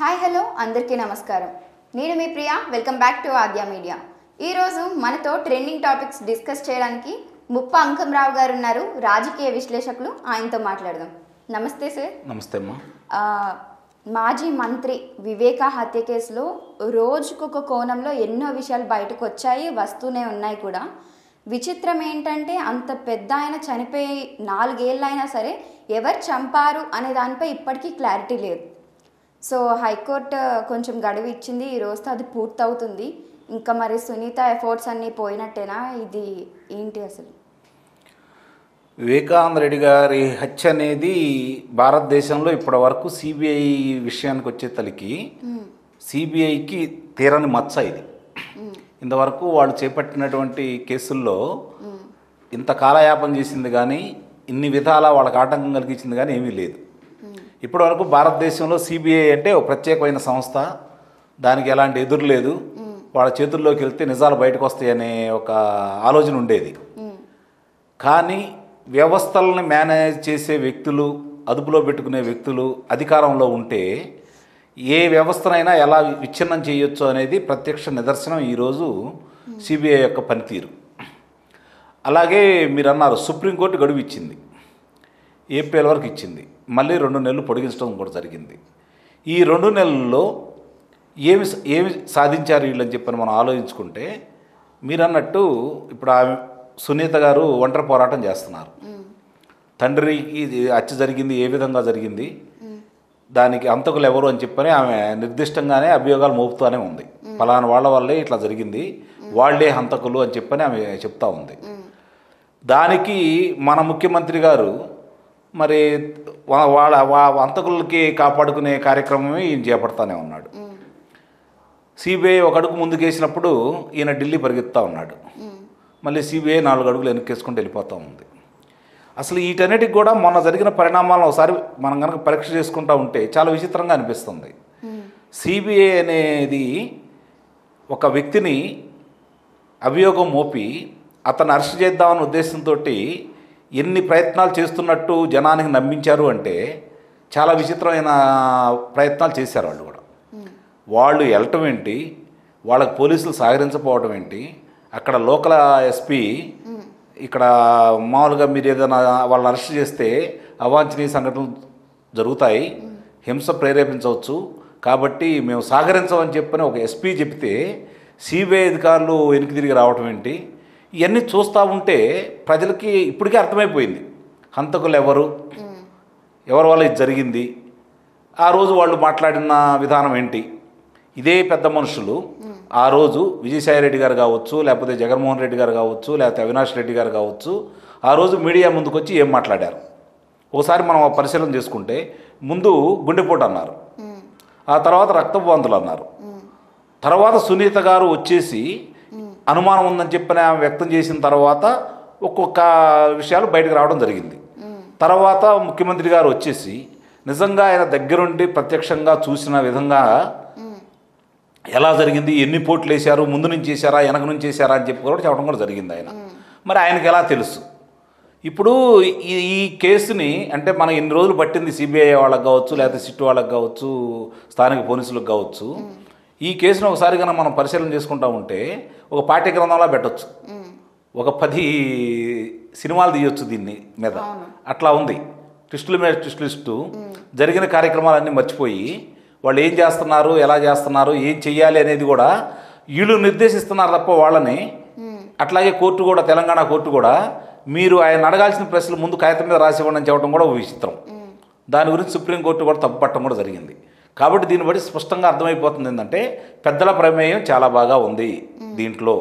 hi hello అందరికీ నమస్కారం నేను మీ Priya welcome back to Aadya media ఈరోజు మనతో ట్రెండింగ్ టాపిక్స్ డిస్కస్ చేయడానికి ముప్ప అంకంరావు గారు ఉన్నారు రాజకీయ విశ్లేషకులు ఆయనతో మాట్లాడదాం నమస్తే సార్ నమస్తే అమ్మా ఆ, మాజీ మంత్రి వివేక హత్య కేసులో రోజుకొక కోణంలో ఎన్నో విషయాలు బయటకు వచ్చాయి వస్తూనే ఉన్నాయి కూడా విచిత్రం ఏంటంటే అంత పెద్ద ఆయన చనిపోయి నాలుగేళ్ళైనా సరే ఎవరు చంపారు అనే దానిపై ఇప్పటికీ క్లారిటీ లేదు సో హైకోర్టు కొంచెం గడువు ఇచ్చింది ఈ రోజుతో అది పూర్తవుతుంది ఇంకా మరి సునీత ఎఫర్ట్స్ అన్నీ పోయినట్టేనా ఇది ఏంటి అసలు వివేకానంద రెడ్డి గారి హత్య అనేది భారతదేశంలో ఇప్పటి వరకు సిబిఐ విషయానికి వచ్చేతలికి సిబిఐకి తీరని మచ్చ ఇది ఇంతవరకు వాళ్ళు చేపట్టినటువంటి కేసుల్లో ఇంత కాలయాపన చేసింది కానీ ఇన్ని విధాల వాళ్ళకి ఆటంకం కలిగించింది కానీ ఏమీ లేదు ఇప్పటివరకు భారతదేశంలో సిబిఐ అంటే ఒక ప్రత్యేకమైన సంస్థ దానికి ఎలాంటి ఎదురు లేదు వాళ్ళ చేతుల్లోకి వెళ్తే నిజాలు బయటకు వస్తాయనే ఒక ఆలోచన ఉండేది కానీ వ్యవస్థలను మేనేజ్ చేసే వ్యక్తులు అదుపులో పెట్టుకునే వ్యక్తులు అధికారంలో ఉంటే ఏ వ్యవస్థనైనా ఎలా విచ్ఛిన్నం చేయొచ్చు అనేది ప్రత్యక్ష నిదర్శనం ఈరోజు సిబిఐ యొక్క పనితీరు అలాగే మీరు అన్నారు సుప్రీంకోర్టు గడువు ఇచ్చింది ఏప్రిల్ వరకు ఇచ్చింది మళ్ళీ రెండు నెలలు పొడిగించడం కూడా జరిగింది ఈ రెండు నెలల్లో ఏమి ఏమి సాధించారు వీళ్ళని చెప్పని మనం ఆలోచించుకుంటే మీరు అన్నట్టు ఇప్పుడు ఆమె సునీత గారు ఒంటరి పోరాటం చేస్తున్నారు తండ్రికి ఇది హత్య జరిగింది ఏ విధంగా జరిగింది దానికి అంతకులు ఎవరు అని చెప్పని ఆమె నిర్దిష్టంగానే అభియోగాలు మోపుతూనే ఉంది ఫలానా వాళ్ళ వల్లే ఇట్లా జరిగింది వాళ్ళే హంతకులు అని చెప్పని ఆమె చెప్తా ఉంది దానికి మన ముఖ్యమంత్రి గారు మరి వా- వాళ్ళ వా- హంతకులకి కాపాడుకునే కార్యక్రమమే ఈయన చేపడతానే ఉన్నాడు సిబిఐ ఒక అడుగు ముందుకేసినప్పుడు ఈయన ఢిల్లీ పరిగెత్తా ఉన్నాడు మళ్ళీ సిబిఐ నాలుగు అడుగులు వెనక్కేసుకుంటూ వెళ్ళిపోతూ ఉంది అసలు వీటన్నిటికి కూడా మొన్న జరిగిన పరిణామాలను ఒకసారి మనం కనుక పరీక్ష చేసుకుంటా ఉంటే చాలా విచిత్రంగా అనిపిస్తుంది సిబిఐ అనేది ఒక వ్యక్తిని అభియోగం మోపి అతను అరెస్ట్ చేద్దామన్న ఉద్దేశంతో ఎన్ని ప్రయత్నాలు చేస్తున్నట్టు జనానికి నమ్మించారు అంటే చాలా విచిత్రమైన ప్రయత్నాలు చేశారు వాళ్ళు కూడా వాళ్ళు వెళ్ళటం ఏంటి వాళ్ళకి పోలీసులు సహకరించకపోవడం ఏంటి అక్కడ లోకల్ ఎస్పీ ఇక్కడ మామూలుగా మీరు ఏదైనా వాళ్ళని అరెస్ట్ చేస్తే అవాంఛనీయ సంఘటనలు జరుగుతాయి హింస ప్రేరేపించవచ్చు కాబట్టి మేము సహకరించమని చెప్పని ఒక ఎస్పీ చెప్తే సిబిఐ అధికారులు వెనక్కి తిరిగి రావటం ఏంటి ఇవన్నీ చూస్తూ ఉంటే ప్రజలకి ఇప్పటికే అర్థమైపోయింది హంతకులు ఎవరు ఎవరి వల్ల ఇది జరిగింది ఆ రోజు వాళ్ళు మాట్లాడిన విధానం ఏంటి ఇదే పెద్ద మనుషులు ఆ రోజు విజయసాయి రెడ్డి గారు కావచ్చు లేకపోతే జగన్మోహన్ రెడ్డి గారు కావచ్చు లేకపోతే అవినాష్ రెడ్డి గారు కావచ్చు ఆ రోజు మీడియా ముందుకు వచ్చి ఏం మాట్లాడారు ఒకసారి మనం ఆ పరిశీలన చేసుకుంటే ముందు గుండెపోటు అన్నారు ఆ తర్వాత రక్తపు వాంతులు అన్నారు తర్వాత సునీత గారు వచ్చేసి అనుమానం ఉందని చెప్పిన ఆమె వ్యక్తం చేసిన తర్వాత ఒక్కొక్క విషయాలు బయటకు రావడం జరిగింది తర్వాత ముఖ్యమంత్రి గారు వచ్చేసి నిజంగా ఆయన దగ్గరుండి ప్రత్యక్షంగా చూసిన విధంగా ఎలా జరిగింది ఎన్ని పోట్లు వేశారు ముందు నుంచి చేశారా వెనక నుంచి చేశారా అని చెప్పి కూడా చెప్పడం కూడా జరిగింది ఆయన మరి ఆయనకి ఎలా తెలుసు ఇప్పుడు ఈ ఈ కేసుని అంటే మనం ఎన్ని రోజులు పట్టింది సిబిఐ వాళ్ళకి కావచ్చు లేకపోతే సిట్టు వాళ్ళకి కావచ్చు స్థానిక పోలీసులకు కావచ్చు ఈ కేసును ఒకసారి కనుక మనం పరిశీలన చేసుకుంటా ఉంటే ఒక పాఠ్య గ్రంథంలా పెట్టొచ్చు ఒక పది సినిమాలు తీయొచ్చు దీన్ని మీద అట్లా ఉంది ట్విస్టుల మీద ట్విస్టులు ఇస్తూ జరిగిన కార్యక్రమాలన్నీ మర్చిపోయి వాళ్ళు ఏం చేస్తున్నారు ఎలా చేస్తున్నారు ఏం చెయ్యాలి అనేది కూడా వీళ్ళు నిర్దేశిస్తున్నారు తప్ప వాళ్ళని అట్లాగే కోర్టు కూడా తెలంగాణ కోర్టు కూడా మీరు ఆయన అడగాల్సిన ప్రశ్నలు ముందు కాగితం మీద రాసి ఇవ్వండి అని చెప్పడం కూడా ఒక విచిత్రం దాని గురించి సుప్రీంకోర్టు కూడా తప్పుపట్టడం కూడా జరిగింది కాబట్టి దీన్ని బట్టి స్పష్టంగా అర్థమైపోతుంది ఏంటంటే పెద్దల ప్రమేయం చాలా బాగా ఉంది దీంట్లో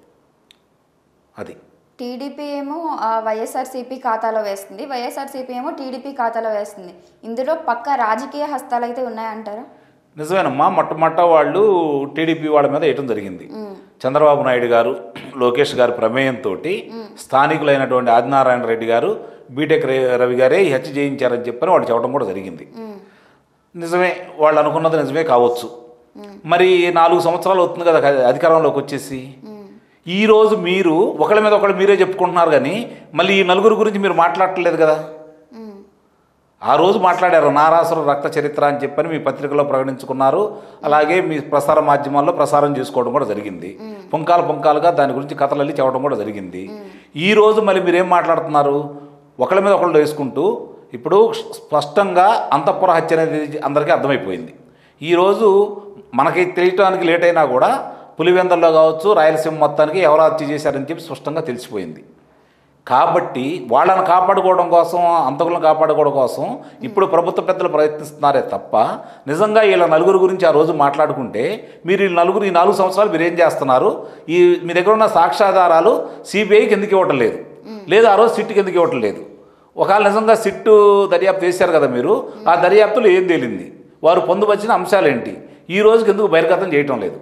అది టీడీపీ ఏమో ఆ, వైఎస్ఆర్సీపీ ఖాతాలో వేస్తుంది వైఎస్ఆర్సీపీ ఏమో టీడీపీ ఖాతాలో వేస్తుంది ఇందులో పక్క రాజకీయ హస్తాలు అయితే ఉన్నాయంటారా నిజమేనమ్మా మొట్టమొదట వాళ్ళు టీడీపీ వాళ్ళ మీద వేయటం జరిగింది చంద్రబాబు నాయుడు గారు లోకేష్ గారి ప్రమేయంతో స్థానికులైనటువంటి ఆదినారాయణ రెడ్డి గారు బీటెక్ రే- రవి గారే ఈ హత్య చేయించారని చెప్పని వాళ్ళు చెప్పడం కూడా జరిగింది నిజమే వాళ్ళు అనుకున్నది నిజమే కావచ్చు మరి నాలుగు సంవత్సరాలు అవుతుంది కదా అధికారంలోకి వచ్చేసి ఈ రోజు మీరు ఒకళ్ళ మీద ఒకళ్ళు మీరే చెప్పుకుంటున్నారు కానీ మళ్ళీ ఈ నలుగురు గురించి మీరు మాట్లాడట్లేదు కదా ఆ రోజు మాట్లాడారు నారాసుర రక్త చరిత్ర అని చెప్పని మీ పత్రికలో ప్రకటించుకున్నారు అలాగే మీ ప్రసార మాధ్యమాల్లో ప్రసారం చేసుకోవడం కూడా జరిగింది పుంకాలు పుంకాలుగా దాని గురించి కథలు వెళ్ళి చెప్పడం కూడా జరిగింది ఈ రోజు మళ్ళీ మీరేం మాట్లాడుతున్నారు ఒకళ్ళ మీద ఒకళ్ళు వేసుకుంటూ ఇప్పుడు స్పష్టంగా అంతఃపుర హత్య అనేది అందరికీ అర్థమైపోయింది ఈరోజు మనకి తెలియటానికి లేట్ అయినా కూడా పులివెందల్లో కావచ్చు రాయలసీమ మొత్తానికి ఎవరు హత్య చేశారని చెప్పి స్పష్టంగా తెలిసిపోయింది కాబట్టి వాళ్ళని కాపాడుకోవడం కోసం అంతకులను కాపాడుకోవడం కోసం ఇప్పుడు ప్రభుత్వ పెద్దలు ప్రయత్నిస్తున్నారే తప్ప నిజంగా వీళ్ళ నలుగురు గురించి ఆ రోజు మాట్లాడుకుంటే మీరు ఈ నలుగురు ఈ నాలుగు సంవత్సరాలు మీరు ఏం చేస్తున్నారు ఈ మీ దగ్గర ఉన్న సాక్ష్యాధారాలు సిబిఐకి ఎందుకు ఇవ్వటం లేదు లేదు ఆ రోజు సిట్కి ఎందుకు ఇవ్వటం లేదు ఒకవేళ నిజంగా సిట్టు దర్యాప్తు చేశారు కదా మీరు ఆ దర్యాప్తులో ఏం తేలింది వారు పొందుపరిచిన అంశాలు ఏంటి ఈ రోజుకి ఎందుకు బహిర్గతం చేయటం లేదు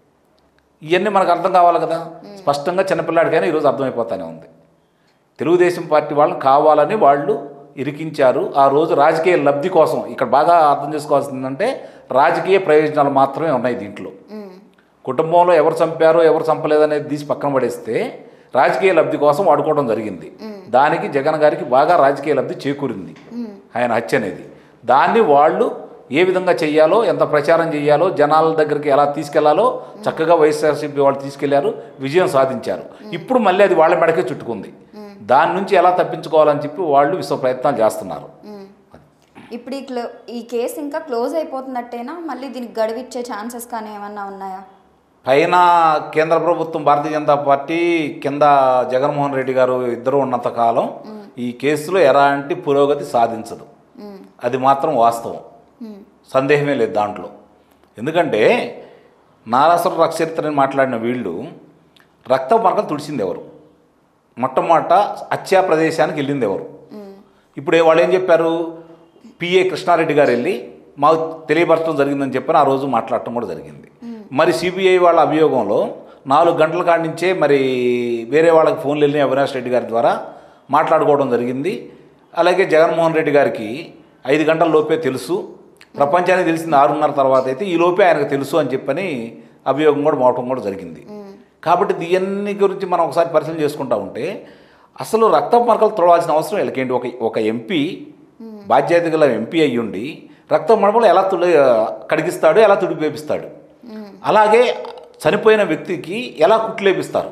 ఇవన్నీ మనకు అర్థం కావాలి కదా స్పష్టంగా చిన్నపిల్లాడికైనా ఈరోజు అర్థమైపోతానే ఉంది తెలుగుదేశం పార్టీ వాళ్ళని కావాలని వాళ్ళు ఇరికించారు ఆ రోజు రాజకీయ లబ్ధి కోసం ఇక్కడ బాగా అర్థం చేసుకోవాల్సిందంటే రాజకీయ ప్రయోజనాలు మాత్రమే ఉన్నాయి దీంట్లో కుటుంబంలో ఎవరు చంపారో ఎవరు చంపలేదనేది తీసి పక్కన పడేస్తే రాజకీయ లబ్ధి కోసం వాడుకోవడం జరిగింది దానికి జగన్ గారికి బాగా రాజకీయ లబ్ధి చేకూరింది ఆయన హత్య అనేది దాన్ని వాళ్ళు ఏ విధంగా చెయ్యాలో ఎంత ప్రచారం చేయాలో జనాల దగ్గరికి ఎలా తీసుకెళ్లాలో చక్కగా వైఎస్ఆర్సీపీ వాళ్ళు తీసుకెళ్లారు విజయం సాధించారు ఇప్పుడు మళ్ళీ అది వాళ్ళ మెడకే చుట్టుకుంది దాని నుంచి ఎలా తప్పించుకోవాలని చెప్పి వాళ్ళు విశ్వ ప్రయత్నాలు చేస్తున్నారు ఇప్పుడు ఈ క్లో ఈ కేసు ఇంకా క్లోజ్ అయిపోతున్నట్టేనా మళ్ళీ దీనికి గడువిచ్చే ఛాన్సెస్ కానీ ఏమన్నా ఉన్నాయా పైన కేంద్ర ప్రభుత్వం భారతీయ జనతా పార్టీ కింద జగన్మోహన్ రెడ్డి గారు ఇద్దరు ఉన్నంత కాలం ఈ కేసులో ఎలాంటి పురోగతి సాధించదు అది మాత్రం వాస్తవం సందేహమే లేదు దాంట్లో ఎందుకంటే నారాసుర రక్షరిత్రని మాట్లాడిన వీళ్ళు రక్త మార్గం తుడిచింది ఎవరు మొట్టమొదట హత్యా ప్రదేశానికి వెళ్ళింది ఎవరు ఇప్పుడు వాళ్ళు ఏం చెప్పారు పిఏ కృష్ణారెడ్డి గారు వెళ్ళి మాకు తెలియపరచడం జరిగిందని చెప్పని ఆ రోజు మాట్లాడటం కూడా జరిగింది మరి సిబిఐ వాళ్ళ అభియోగంలో నాలుగు గంటల కాడి నుంచే మరి వేరే వాళ్ళకి ఫోన్లు వెళ్ళిన అవినాష్ రెడ్డి గారి ద్వారా మాట్లాడుకోవడం జరిగింది అలాగే జగన్మోహన్ రెడ్డి గారికి ఐదు గంటల లోపే తెలుసు ప్రపంచానికి తెలిసింది ఆరున్నర తర్వాత అయితే ఈ లోపే ఆయనకు తెలుసు అని చెప్పని అభియోగం కూడా మోవటం కూడా జరిగింది కాబట్టి దీన్ని గురించి మనం ఒకసారి పరిశీలన చేసుకుంటా ఉంటే అసలు రక్త మరకలు తొడవాల్సిన అవసరం వీళ్ళకేంటి ఒక ఒక ఎంపీ బాధ్యత గల ఎంపీ అయ్యుండి రక్త మరకలు ఎలా తుడి కడిగిస్తాడు ఎలా తుడిపేపిస్తాడు అలాగే చనిపోయిన వ్యక్తికి ఎలా కుట్లేపిస్తారు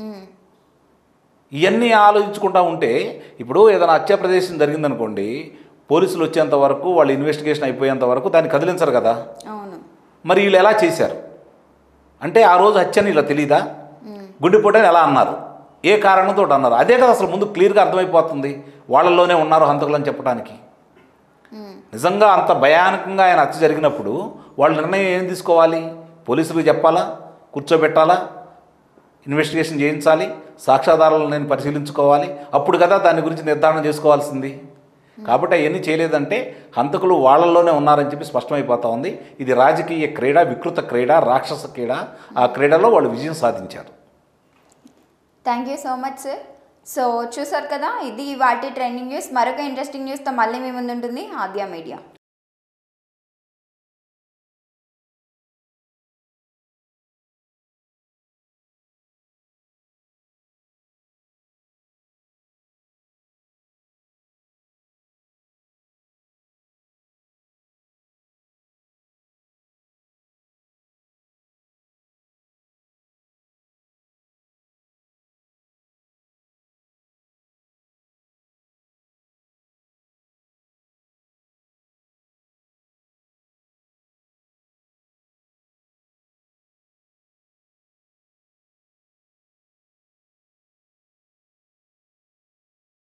ఇవన్నీ ఆలోచించుకుంటా ఉంటే ఇప్పుడు ఏదైనా హత్య ప్రదేశం జరిగిందనుకోండి పోలీసులు వచ్చేంత వరకు వాళ్ళు ఇన్వెస్టిగేషన్ అయిపోయేంత వరకు దాన్ని కదిలించరు కదా అవును మరి వీళ్ళు ఎలా చేశారు అంటే ఆ రోజు హత్యని ఇలా తెలీదా గుండెపోటని ఎలా అన్నారు ఏ కారణంతో అన్నారు అదే కదా అసలు ముందు క్లియర్గా అర్థమైపోతుంది వాళ్ళల్లోనే ఉన్నారు హంతకులని చెప్పడానికి నిజంగా అంత భయానకంగా ఆయన హత్య జరిగినప్పుడు వాళ్ళు నిర్ణయం ఏం తీసుకోవాలి పోలీసులకు చెప్పాలా కూర్చోబెట్టాలా ఇన్వెస్టిగేషన్ చేయించాలి సాక్ష్యాధారాలను నేను పరిశీలించుకోవాలి అప్పుడు కదా దాని గురించి నిర్ధారణ చేసుకోవాల్సింది కాబట్టి అవన్నీ చేయలేదంటే హంతకులు వాళ్ళల్లోనే ఉన్నారని చెప్పి స్పష్టమైపోతా ఉంది ఇది రాజకీయ క్రీడ వికృత క్రీడ రాక్షస క్రీడ ఆ క్రీడలో వాళ్ళు విజయం సాధించారు thank you so much sir so చూసారు కదా ఇది వాటి ట్రెండింగ్ న్యూస్ మరొక ఇంట్రెస్టింగ్ న్యూస్తో మళ్ళీ మీ ముందు ఉంటుంది ఆద్య మీడియా